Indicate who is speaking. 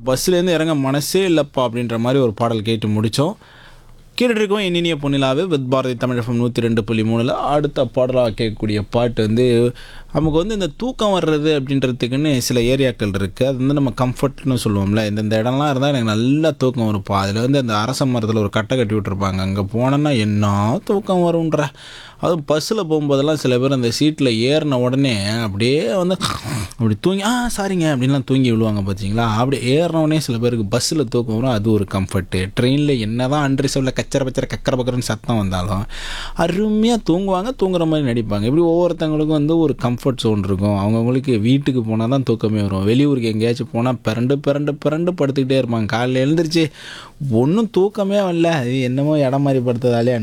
Speaker 1: பஸ்ஸுலேருந்து இறங்க மனசே இல்லைப்பா அப்படின்ற மாதிரி ஒரு பாடல் கேட்டு முடித்தோம் கேட்டுட்டு இருக்கோம் இனிய பொன்னிலாவே வித் பாரதி தமிழகம் நூற்றி ரெண்டு புள்ளி மூணில் அடுத்த பாடலாக கேட்கக்கூடிய பாட்டு வந்து நமக்கு வந்து இந்த தூக்கம் வர்றது அப்படின்றதுக்குன்னு சில ஏரியாக்கள் இருக்குது அது வந்து நம்ம கம்ஃபர்ட்னு சொல்லுவோம்ல இந்த இந்த இடம்லாம் இருந்தால் எனக்கு நல்லா தூக்கம் வரும்ப்பா அதில் வந்து அந்த அரச மரத்தில் ஒரு கட்டை கட்டி விட்டுருப்பாங்க அங்கே போனேன்னா என்ன தூக்கம் வரும்ன்ற அதுவும் பஸ்ஸில் போகும்போதெல்லாம் சில பேர் அந்த சீட்டில் ஏறின உடனே அப்படியே வந்து அப்படி தூங்கி ஆ சாரிங்க அப்படின்லாம் தூங்கி விழுவாங்க பார்த்தீங்களா அப்படி ஏறின உடனே சில பேருக்கு பஸ்ஸில் தூக்கம் வரும் அது ஒரு கம்ஃபர்ட்டு ட்ரெயினில் என்ன தான் அன்ரிசர்வில் கச்சர பச்சர கக்கர பக்கரன்னு சத்தம் வந்தாலும் அருமையாக தூங்குவாங்க தூங்குற மாதிரி நடிப்பாங்க இப்படி ஒவ்வொருத்தவங்களுக்கும் வந்து ஒரு கம்ஃபர்ட் ஜோன் இருக்கும் அவங்கவுங்களுக்கு வீட்டுக்கு போனால் தான் தூக்கமே வரும் வெளியூருக்கு எங்கேயாச்சும் போனால் பிறண்டு பிறண்டு பிறண்டு படுத்துக்கிட்டே இருப்பாங்க காலையில் எழுந்திரிச்சு ஒன்றும் தூக்கமே வரல அது என்னமோ இடம் மாதிரி படுத்ததாலே